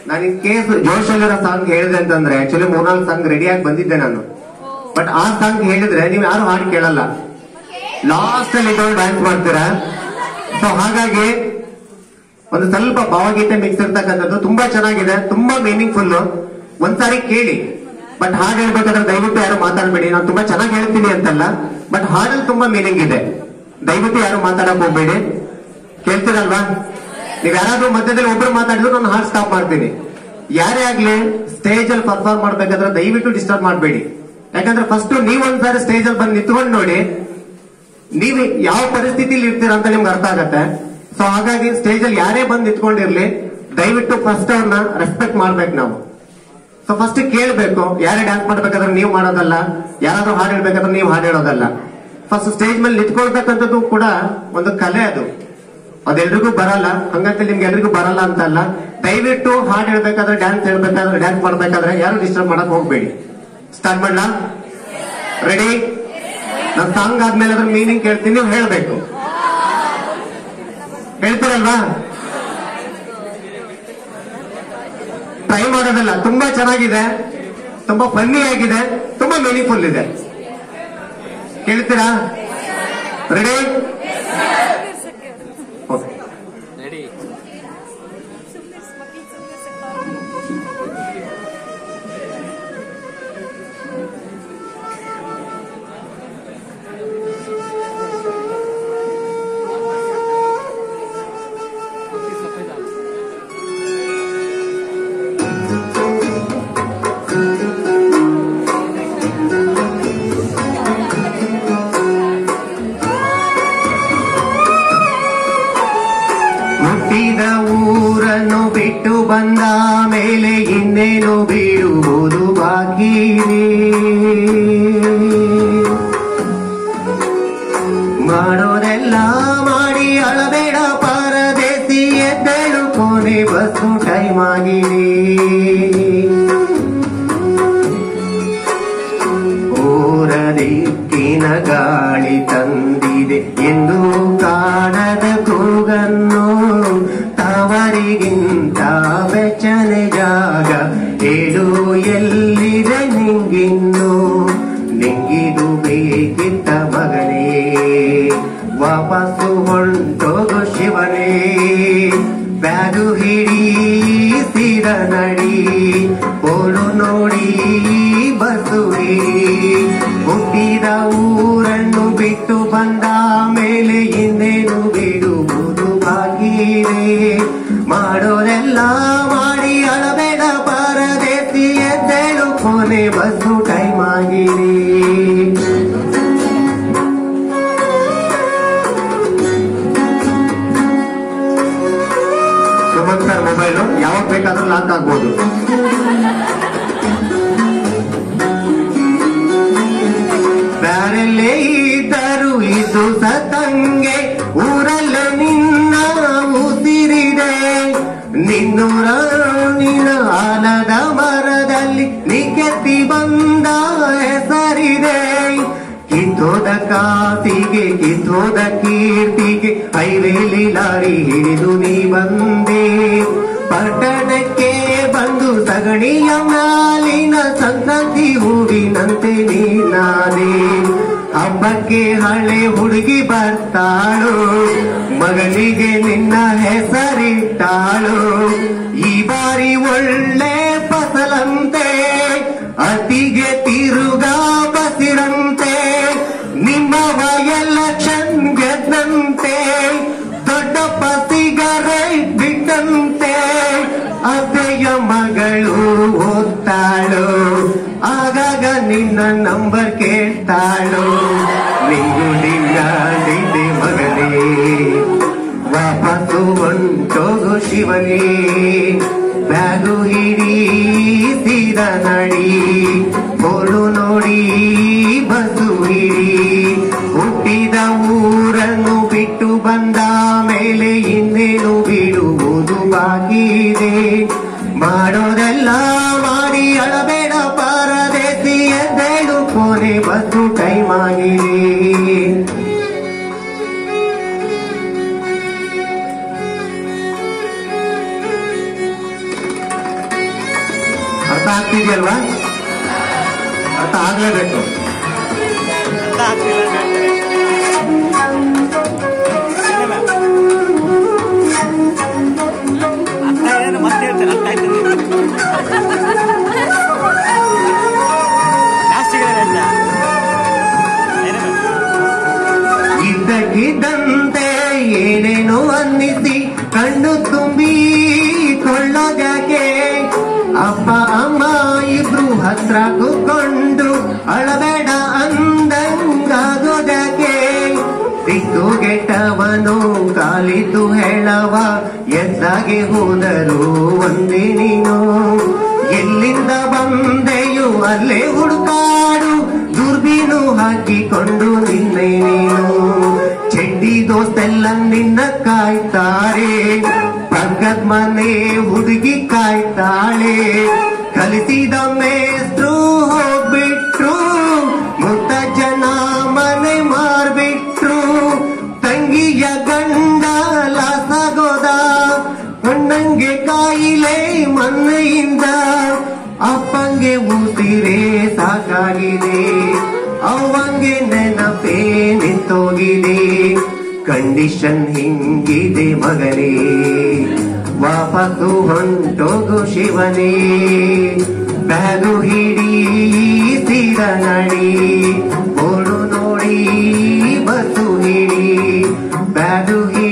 ನಾನು in case ಜೋಶಲ್ಲಿರೋ song ಹೇಳಿದೆ ಅಂತಂದ್ರೆ ಆಕ್ಚುಲಿ ಮೂರ್ನಾಲ್ಕು ಸಾಂಗ್ ರೆಡಿಯಾಗಿ ಬಂದಿದ್ದೆ ನಾನು ಬಟ್ ಆ ಸಾಂಗ್ ಹೇಳಿದ್ರೆ ನೀವು ಯಾರು ಹಾಡು ಕೇಳಲ್ಲ ಲಾಸ್ಟ್ ಅಲ್ಲಿ ಇದ್ದವ್ರು ಡ್ಯಾನ್ಸ್ ಮಾಡ್ತೀರಾ ಸೊ ಹಾಗಾಗಿ ಒಂದು ಸ್ವಲ್ಪ ಭಾವಗೀತೆ ಮಿಕ್ಸ್ ಇರ್ತಕ್ಕಂಥದ್ದು ತುಂಬಾ ಚೆನ್ನಾಗಿದೆ ತುಂಬಾ ಮೀನಿಂಗ್ಫುಲ್ ಒಂದ್ಸಾರಿ ಕೇಳಿ ಬಟ್ ಹಾಡು ಹೇಳ್ಬೇಕಾದ್ರೆ ದಯವಿಟ್ಟು ಯಾರು ಮಾತಾಡ್ಬೇಡಿ ನಾನು ತುಂಬಾ ಚೆನ್ನಾಗಿ ಹೇಳ್ತೀನಿ ಅಂತಲ್ಲ ಬಟ್ ಹಾಡಲ್ಲಿ ತುಂಬಾ ಮೀನಿಂಗ್ ಇದೆ ದಯವಿಟ್ಟು ಯಾರು ಮಾತಾಡಕ್ ಹೋಗ್ಬೇಡಿ ಕೇಳ್ತೀರಲ್ವಾ ನೀವ್ ಯಾರಾದ್ರೂ ಮಧ್ಯದಲ್ಲಿ ಒಬ್ರು ಮಾತಾಡಿದ್ರು ನಾನು ಹಾಡ್ ಸ್ಟಾಪ್ ಮಾಡ್ತೀನಿ ಯಾರೇ ಆಗ್ಲಿ ಸ್ಟೇಜ್ ಅಲ್ಲಿ ಪರ್ಫಾರ್ಮ್ ಮಾಡ್ಬೇಕಾದ್ರೆ ದಯವಿಟ್ಟು ಡಿಸ್ಟರ್ಬ್ ಮಾಡಬೇಡಿ ಯಾಕಂದ್ರೆ ಫಸ್ಟ್ ನೀವ್ ಒಂದ್ಸಾರಿ ಸ್ಟೇಜ್ ಅಲ್ಲಿ ಬಂದು ನಿಂತ್ಕೊಂಡು ನೋಡಿ ನೀವು ಯಾವ ಪರಿಸ್ಥಿತಿಲಿ ಇರ್ತೀರ ಅಂತ ನಿಮ್ಗೆ ಅರ್ಥ ಆಗತ್ತೆ ಸೊ ಹಾಗಾಗಿ ಸ್ಟೇಜ್ ಅಲ್ಲಿ ಯಾರೇ ಬಂದು ನಿಂತ್ಕೊಂಡಿರ್ಲಿ ದಯವಿಟ್ಟು ಫಸ್ಟ್ ಅವ್ರನ್ನ ರೆಸ್ಪೆಕ್ಟ್ ಮಾಡ್ಬೇಕು ನಾವು ಸೊ ಫಸ್ಟ್ ಕೇಳ್ಬೇಕು ಯಾರೇ ಡ್ಯಾನ್ಸ್ ಮಾಡ್ಬೇಕಾದ್ರೆ ನೀವು ಮಾಡೋದಲ್ಲ ಯಾರಾದ್ರೂ ಹಾಡು ಹೇಳ್ಬೇಕಾದ್ರೆ ನೀವು ಹಾಡು ಹೇಳೋದಲ್ಲ ಫಸ್ಟ್ ಸ್ಟೇಜ್ ಮೇಲೆ ನಿಂತ್ಕೊಳ್ತಕ್ಕಂಥದ್ದು ಕೂಡ ಒಂದು ಕಲೆ ಅದು ಅದೆಲ್ರಿಗೂ ಬರಲ್ಲ ಹಂಗಂತ ನಿಮ್ಗೆ ಎಲ್ರಿಗೂ ಬರಲ್ಲ ಅಂತ ಅಲ್ಲ ದಯವಿಟ್ಟು ಹಾಡು ಹೇಳ್ಬೇಕಾದ್ರೆ ಡ್ಯಾನ್ಸ್ ಹೇಳ್ಬೇಕಾದ್ರೆ ಡ್ಯಾನ್ಸ್ ಮಾಡ್ಬೇಕಾದ್ರೆ ಯಾರು ಡಿಸ್ಟರ್ಬ್ ಮಾಡಕ್ ಹೋಗ್ಬೇಡಿ ಸ್ಟಾರ್ಟ್ ಮಾಡ್ಲಾ ರೆಡಿ ನಾನು ಸಾಂಗ್ ಆದ್ಮೇಲೆ ಅದ್ರ ಮೀನಿಂಗ್ ಕೇಳ್ತೀನಿ ನೀವು ಹೇಳ್ಬೇಕು ಹೇಳ್ತೀರಲ್ವಾ ಟ್ರೈ ಮಾಡೋದಲ್ಲ ತುಂಬಾ ಚೆನ್ನಾಗಿದೆ ತುಂಬಾ ಫನ್ನಿ ಆಗಿದೆ ತುಂಬಾ ಮೀನಿಂಗ್ಫುಲ್ ಇದೆ ಕೇಳ್ತೀರಾ ರೆಡಿ ಓಕೆ ರೆಡಿ ಹುಟ್ಟಿದ ಊರನ್ನು ಬಿಟ್ಟು ಬಂದ ಮೇಲೆ ಇನ್ನೇನು ಬೀಳುವುದು ಬಾಕಿ ಇದೆ. ಮಾಡೋದೆಲ್ಲ ಮಾಡಿ ಅಳಬೇಡ ಪರದೇಸಿ ಎದ್ದೇಳು ಕೊನೆ ಬಸ್ಸು ಟೈಮ್ ಆಗಿದೆ ಊರ ದಿಕ್ಕಿನ ಗಾಳಿ ತಂದಿದೆ ಎಂದು ಕಾಣದ ಕೂಗನ್ನು ತವರಿಗಿಂತ ಬೆಚ್ಚನೆ ಜಾಗ ಹೇಳು ಎಲ್ಲಿದೆ ನಿಂಗಿನ್ನು ನಿಂಗಿದು ಬೇಕಿದ್ದ ಮಗನೇ ವಾಪಸ್ಸು ಹೊಂಟೋಗು ಶಿವನೇ ಬ್ಯಾಗು ಹಿಡಿಸಿದ ನಡಿ ಓಡು ನೋಡಿ ಬಸ್ಸು ಹಿಡಿ ಹುಟ್ಟಿದ ಊರನ್ನು ಬಿಟ್ಟು ಬಂದ ಮೇಲೆ ಇನ್ನೇನು ಬಿಡುವುದು ಬಾಗಿದೆ ಮಾಡೋದೆಲ್ಲ ಮಾಡಿ ಅಳಬೇಡ ಪರದೇಸಿ ಎದ್ದೇಳು ಕೊನೆ ಬಸ್ಸು ಟೈಮ್ ಆಗಿದೆ ಸುಮಂತ್ ಸರ್ ಮೊಬೈಲು ಯಾವಾಗ ಬೇಕಾದ್ರೂ ಲಾಕ್ ಆಗ್ಬೋದು ಬ್ಯಾರೆಲ್ಲೇ ಇದ್ದರು ಇದು ಸತಂಗೆ ಊರಲ್ಲ ನಿನ್ನ ಉಸಿರಿದೆ ನಿನ್ನೂರ ನಿನ್ನ ಆಲದ ಮರದಲ್ಲಿ ನಿಕೆತ್ತಿ ಬಂದ ಹೆಸರಿದೆ ಕಿತ್ತೋದ ಕಾಸಿಗೆ ಕಿತ್ತೋದ ಕೀರ್ತಿಗೆ ಹೈವೇಲಿ ಲಾರಿ ಹಿಡಿದು ನೀ ಬಂದೆ ಪಟ್ಟಣಕ್ಕೆ ಬಂದು ಸಗಣಿಯ ಮ್ಯಾಲಿನ ಸಂಕ್ರಾಂತಿ ಹೂವಿನಂತೆ ನೀನಾದೆ ಹಬ್ಬಕ್ಕೆ ಹಳೆ ಹುಡುಗಿ ಬರ್ತಾಳು ಮಗನಿಗೆ ನಿನ್ನ ಹೆಸರಿಟ್ಟಾಳು ಈ ಬಾರಿ ಒಳ್ಳೆ ಫಸಲಂತೆ ಅತಿಗೆ ತಿರುಗಾ ಬಸಿರಂತೆ ನಿಮ್ಮವ ಎಲೆಕ್ಷನ್ ಗೆದ್ದಂತೆ ದೊಡ್ಡಪ್ಪ ಸಿಗರೇಟ್ ಬಿಟ್ಟಂತೆ ಅತೆಯ ಮಗಳು ಓದ್ತಾಳು ಆಗಾಗ ನಿನ್ನ ನಂಬರ್ ಕೇಳ್ತಾಳು ನಿಂಗು ನಿನ್ನ ನಿಂದೆ ಮಗನೇ ವಾಪಸ್ಸು ಹೊಂಟೋಗು ಶಿವನೇ ಬ್ಯಾಗು ಹಿಡಿಸಿದ ನಡಿ ಬೋಳು ನೋಡಿ ಬಸ್ಸು ಹಿಡಿ ಹುಟ್ಟಿದ ಊರನ್ನು ಬಿಟ್ಟು ಬಂದ ಮೇಲೆ ಇನ್ನೇನು ಬಿಡುವುದು ಬಾಕಿ ಇದೆ ಮಾಡೋದೆಲ್ಲ ಮಾಡಿ ಅಳಬೇಡ ಪರದೇಸಿ ಎದ್ದೇಳು ಕೊನೆ ಬಸ್ಸು ಟೈಮ್ ಆಗಿದೆ ಅರ್ಥ ಆಗ್ತಿದೆಯಲ್ವಾ ಅರ್ಥ ಆಗ್ಲೇಬೇಕು ಅರ್ಥ ಆಗ್ತಿಲ್ಲ ಅಂತ ಹೇಳ್ತಾರೆ. ಅರ್ಥ ಏನು ಮತ್ತೆ ಹೇಳ್ತಾರೆ ಅರ್ಥ ಆಯ್ತು ಜಾಸ್ತಿ ಸಿಗಲ್ಲ ಅಂತ ಏನೇನು? ಇದ್ದಕ್ಕಿದ್ದಂತೆ ಏನೇನೋ ಅನ್ನಿಸಿ ಕಣ್ಣು ತುಂಬಿ ಕೊಳ್ಳೋದಕ್ಕೆ ಅಪ್ಪ ಅಮ್ಮ ಇಬ್ರು ಹತ್ರ ಕೂತ್ಕೊಂಡು ಅಳಬೇಡ ಅಂದಂಗಾಗೋದಕ್ಕೆ ಸಿಟ್ಟು ಗೆಟ್ಟವನು ಕಾಲಿದ್ದು ಹೇಳವ ಎದ್ದಾಗೆ ಹೋದರು ಒಂದೇ ನೀನು ಎಲ್ಲಿಂದ ಬಂದೆಯು ಅಲ್ಲೇ ಹುಡುಕಾಡು ದುರ್ಬೀನು ಹಾಕಿಕೊಂಡು ನಿನ್ನೆ ನೀನು ಚೆಡ್ಡಿ ದೋಸ್ತೆಲ್ಲ ನಿನ್ನ ಕಾಯ್ತಾರೆ ಪಕ್ಕದ ಮನೆ ಹುಡುಗಿ ಕಾಯ್ತಾಳೆ ಕಲಿಸಿದ ಮೇಸ್ಟ್ರು ಹೋಗ್ಬಿಟ್ರು ಮುತ್ತ ಜನ ಮನೆ ಮಾರ್ಬಿಟ್ರು ತಂಗಿಯ ಗಂಡ ಲಾಸಾಗೋದ ಅಣ್ಣಂಗೆ ಕಾಯಿಲೆ ಮನೆಯಿಂದ ಅಪ್ಪಂಗೆ ಉಸಿರೇ ಸಾಕಾಗಿದೆ ಅವಂಗೆ ನೆನಪೇ ನಿಂತೋಗಿದೆ ಕಂಡೀಷನ್ ಹಿಂಗಿದೆ ಮಗನೇ ವಾಪಸ್ಸು ಹೊಂಟೋಗು ಶಿವನೇ ಬ್ಯಾಗು ಹಿಡಿ ತೀರ ನಡಿ ಓಡು ನೋಡಿ ಬಸ್ಸು ಹಿಡಿ ಬ್ಯಾಗು ಹಿಡಿ